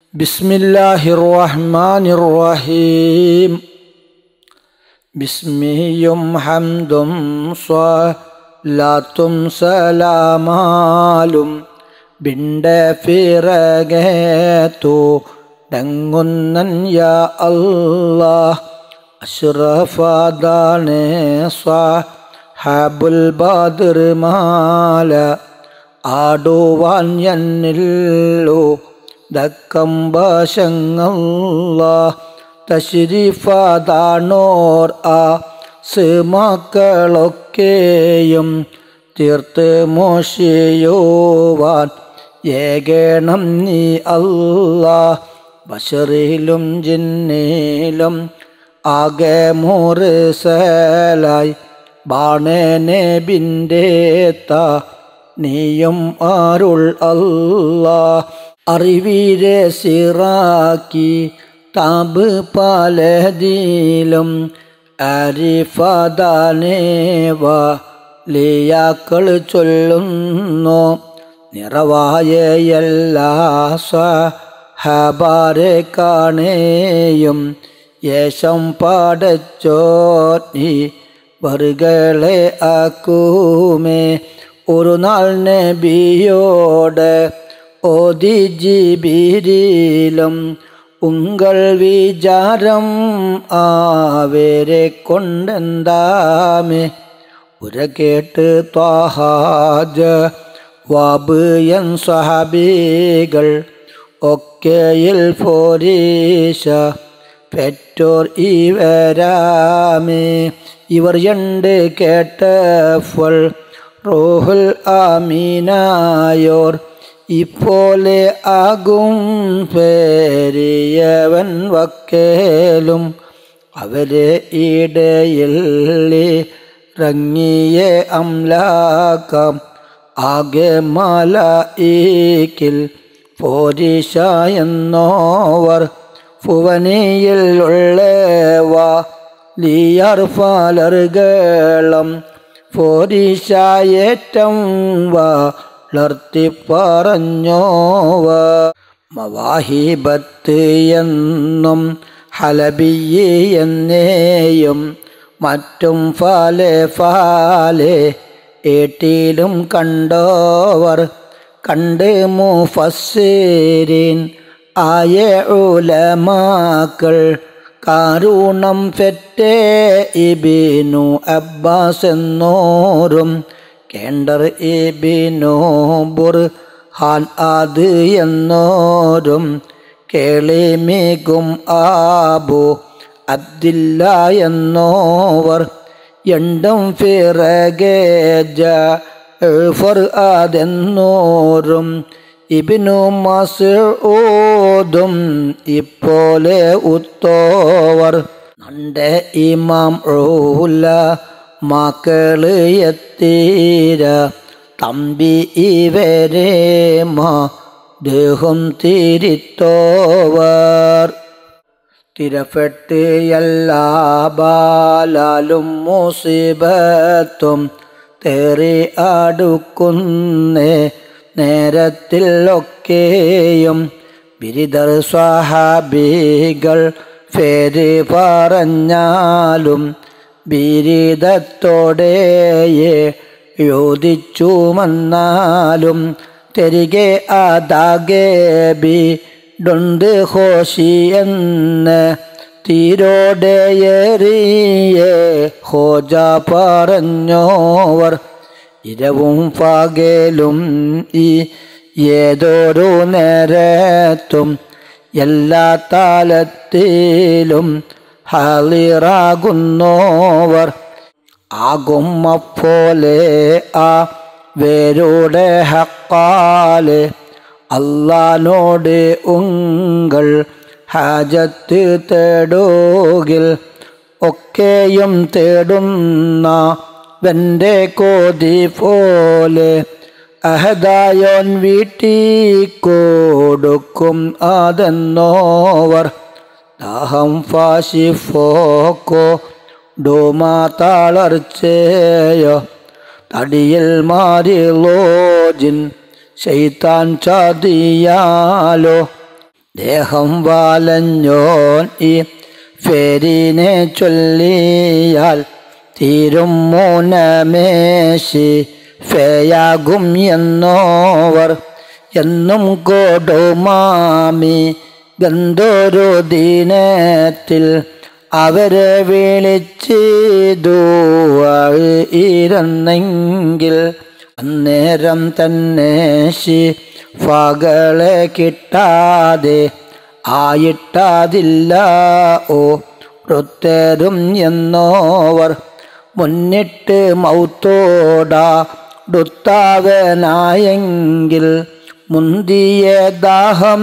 بسم الله الرحمن الرحيم ബിസ്മിയും ഹംദും സ്വലാത്തും സലാമാലും ബിണ്ട ഫിറകേത്തു ഡങ്ങുന്നൻ യാ അല്ലാഹ് അഷ്റഫാദാണ് സ്വഹാബുൽ ബദർ മാല ആടുവാൻ എന്നില്ലു ദക്കം വശങ്ങളാ തശ്രീഫാദാണോർ ആ സിമക്കളൊക്കെയും തീർത്ത് മോശിയോവാൻ ഏകണം നീ അല്ലാ ബഷറിലും ജിന്നിലും ആകെ മുറിസലായി ബാണേനെ ബിൻ്റെ നീയും ആരുൾ അല്ലാ അറിവീരെ സിറാക്കി താബ് പലതിലും അരിഫദാനേവ ലിയാക്കൾ ചൊല്ലുന്നു നിറവായ എല്ലാ സഹബാരെ കാണേയും യേശം പാടച്ചോ നീ വറുകളെ ആക്കുമേ ഒരു നാൾ നബിയോട് ഓതി ജിബിരിലും ഉങ്കൾ വിചാരം ആവേരെ കൊണ്ടെന്താമേ ഉര കേട്ട് ത്വാഹാജ വാബ് എൻ സഹബികൾ ഒക്കെയിൽ ഫോരീശ പെറ്റോർ ഇവരാമേ ഇവർ രണ്ട് കേട്ടഫൽ റോഹുൽ ആമീനായോർ ഇപ്പോലെ ആകും പേരിയവൻ വക്കേലും അവരെ ഇടയിൽ ഇറങ്ങിയ അംലാക്കാം ആകെ മല ഈക്കിൽ പോരിശ എന്നോവർ ഭുവനിയിൽ ഉള്ളവ ലിയർ ഫലറുകളം പോരിശായേറ്റം വളർത്തി പറഞ്ഞോവ മവാഹിബത്ത് എന്നും ഹലബിയെ എന്നേയും മറ്റും ഫാലെ ഫാലെ ഏട്ടിലും കണ്ടോവർ കണ്ട് മുഫസ്സിരീൻ ആയ ഉലമാക്കൾ കാരുണം ഫെറ്റേ ഇബിനു അബ്ബാസ് എന്നോരും കേണ്ടർ ഇബിനു ബുർഹാൻ അത് എന്നോരും കേളിമികും ആബു അബ്ദില്ല എന്നോവർ എണ്ടും ഫിറഗേജ ഫർ അതെന്നോരും ഇബിനു മസൂദും ഇപ്പോലെ ഉത്തോവർ നന്റെ ഇമാം ഊല മക്കള് എത്തീര തമ്പി ഇവരെ മാ ദേഹം തിരിത്തോവർ തിരപ്പെട്ട് എല്ലാ ബാലാലും മുസിബത്തും തേറി അടുക്കുന്നേ നേരത്തിലൊക്കെയും ബിരിദർ സ്വഹാബികൾ ഫേര് പറഞ്ഞാലും ബിരിദത്തോടെ യോജിച്ചുമെന്നാലും തിരികെ അതാകെ ബി ഡൊണ്ട് ഹോഷി എന്ന് തീരോടെയേറിയേ ഹോജ പറഞ്ഞോവർ ഇരവും പകലും ഈ ഏതൊരു നേരത്തും എല്ലാ താലത്തിലും ഹാളിറാകുന്നോവർ ആകും അപ്പോലെ ആ വേരുടെ ഹക്കാല് അള്ളാനോട് ഉങ്കൾ ഹാജത്ത് തേടുകിൽ ഒക്കെയും തേടുന്ന വെൻ്റെ കോതി പോലെ അഹദായോൻ വീട്ടിക്കൊടുക്കും അതെന്നോവർ ദാഹം ഫാശിഫോക്കോ ഡോമാ താളർച്ചയോ തടിയിൽ മാറി ലോജിൻ ശൈത്താൻ ചതിയാലോ ദേഹം വാലഞ്ഞോൻ ഈ ഫേരിനെ ചൊല്ലിയാൽ തീരും മൂനമേശി ഫേയാകും എന്നോവർ എന്നും കൊടുമാമി ഗന്ധോരു ദിനത്തിൽ അവരെ വിളിച്ചിതു ഇരുന്നെങ്കിൽ അന്നേരം തന്നെ ശിഫകളെ കിട്ടാതെ ആയിട്ടാതില്ല ഓ വൃത്തരും എന്നോവർ മുന്നിട്ട് മൗത്തോടാ ഡുത്താവനായെങ്കിൽ മുന്തിയ ദാഹം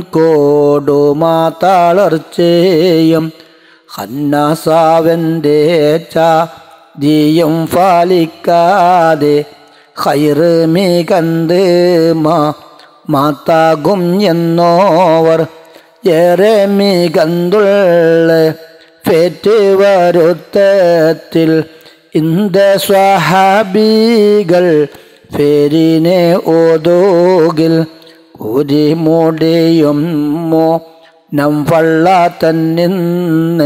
കോടുമാതളർച്ചയും ഹന്നാസാവൻ്റെ ചാതിയും ഫാലിക്കാതെ ഹൈറ് മികന്ത് മാ മാത്താകും എന്നോവർ ഏറെ മികന്തുള്ള ഫേറ്റ് വരുത്തത്തിൽ ഇന്ത സ്വഹാബികൾ ഫേരിനെ ഓതോകിൽ ഒരു മുടിയും മോ നംവള്ള തന്നിന്ന്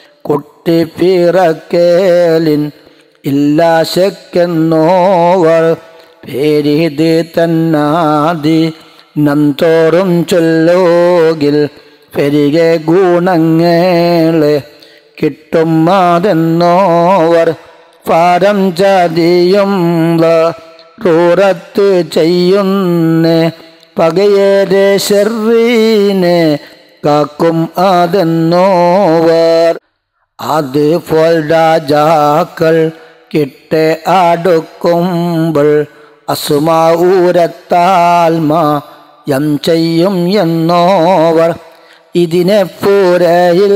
കുട്ടിപ്പിറക്കേലിൻ ഇല്ലാ ശക്കെന്നോവർ പേരിത് തന്നാതി നംതോറും ചൊല്ലോകിൽ പെരികെ ഗുണങ്ങളെ കിട്ടും അതെന്നോവർ പാരം ചതിയും റൂറത്ത് ചെയ്യുന്നേ പകയേരെ ഷെറീനെ കാക്കും അതെന്നോവർ അത് പോൽ രാജാക്കൾ കിട്ടെ അടുക്കുമ്പോൾ അസുമാഊരത്താൽമാ യം ചെയ്യും എന്നോവർ ഇതിനെ പുരയിൽ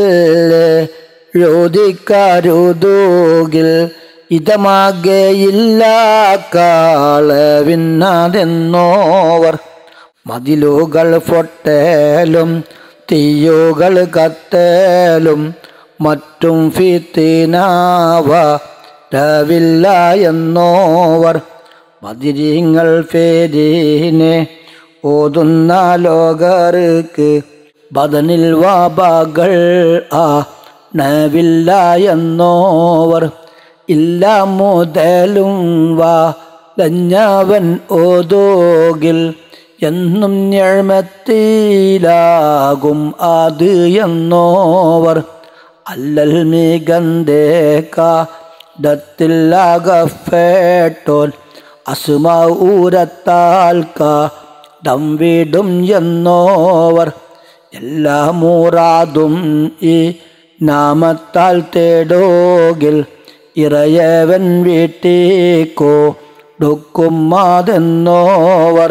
രോധിക്കരുതൂകിൽ ഇതമാകെയില്ല കാളവിന്നതെന്നോവർ മതിലുകൾ പൊട്ടലും തീയുകൾ കത്തലും മറ്റും ഫിത്തിനാവ രവില്ല എന്നോവർ മതിരിങ്ങൾ ഫേരീനെ ഓതുന്ന ലോകർക്ക് ബദനിൽ വാബകൾ ആ നവില്ല എന്നോവർ ഇല്ല മുതലും വാ ലഞ്ഞവൻ ഓതോകിൽ എന്നും ഞഴ്മത്തിലാകും അത് എന്നോവർ അല്ലൽ മികന്തേക്കാടത്തില്ലാകഫേട്ടോൻ അസുമ ഊരത്താൽക്ക ദം വീടും എന്നോവർ എല്ലാ മൂറാതും ഈ നാമത്താൽ തേടോകിൽ ഇറയവൻ വീട്ടിക്കോ ഡുക്കും മാതെന്നോവർ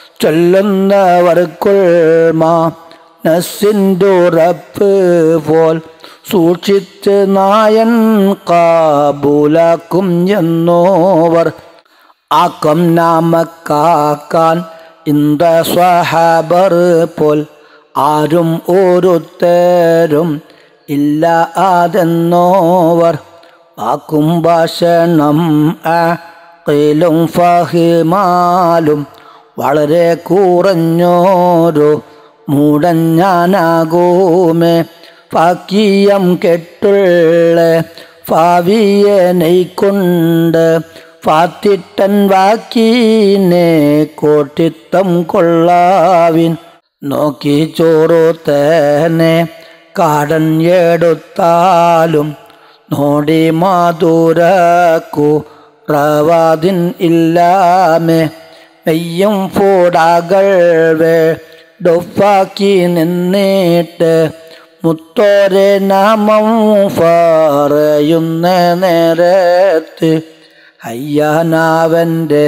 ചൊല്ലുന്നവർക്കുൾമാ നസ്സിൻ്റുറപ്പ് പോൽ സൂക്ഷിച്ച് നായൻ കാബൂലാക്കും എന്നോവർ ആക്കം നാമക്കാക്കാൻ ഇന്ത സ്വഹാബർ പോൽ ആരും ഓരോരുത്തരും ഇല്ല അതെന്നോവർ വാക്കും ഭാഷണം അഖിലും ഫഹിമാലും വളരെ കുറഞ്ഞോരോ മൂടഞ്ഞാനാകൂമേ ഫാക്കിയം കെട്ടുള്ള ഫാവിയെ നെയ്ക്കൊണ്ട് ഫാത്തിട്ടൻ വാക്കീനെ കോട്ടിത്തം കൊള്ളാവിൻ നോക്കി ചോറു തന്നെ കാടൻ എടുത്താലും നോടി മാതുരക്കു റവാദിൻ ഇല്ലാമേ മെയ്യും ഫോടാകൾ ഡൊഫാക്കി നിന്നിട്ട് മുത്തോരെ നാമം പറയുന്ന നേരത്ത് അയ്യാനാവൻ്റെ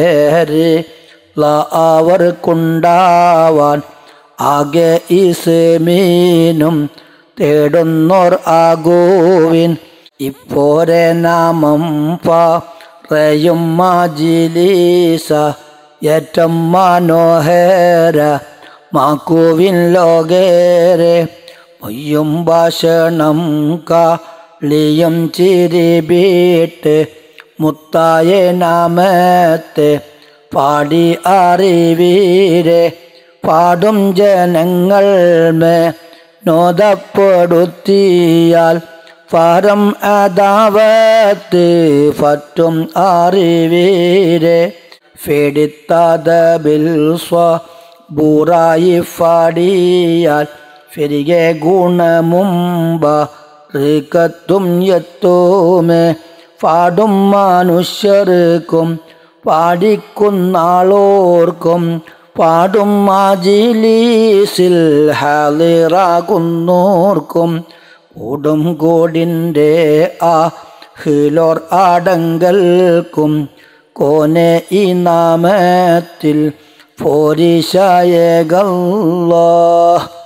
അവർക്കുണ്ടാവാൻ ആകെ ഈസമീനും തേടുന്നോർ ആകൂവിൻ ഇപ്പോരെ നാമം പറയും മാജിലീസ ഏറ്റം മനോഹര മാക്കുവിൻ ലോകേരെ മൊയ്യും ഭാഷണം കാളിയും ചിരിബീട്ട് മുത്തായ നാമത്തെ പാടി അറിവീരെ പാടും ജനങ്ങൾ മേ നോദപ്പെടുത്തിയാൽ ഫരം അദാവത്ത് ഫറ്റും അറിവീരെ ഫെടിത്തതബിൽ സ്വ ബൂറായി ഫാടിയാൽ ഫെരികെ ഗുണമുമ്പ ഋക്കത്തും എത്തുമേ പാടും മനുഷ്യർക്കും പാടിക്കുന്നാളോർക്കും പാടും മാജിലീസിൽ ഹാലിറാകുന്നോർക്കും ഓടും കോടിൻ്റെ ആ ഹിലോർ ആടങ്കൽക്കും കോനെ ഈ നാമത്തിൽ പോരിശായകല്ലാ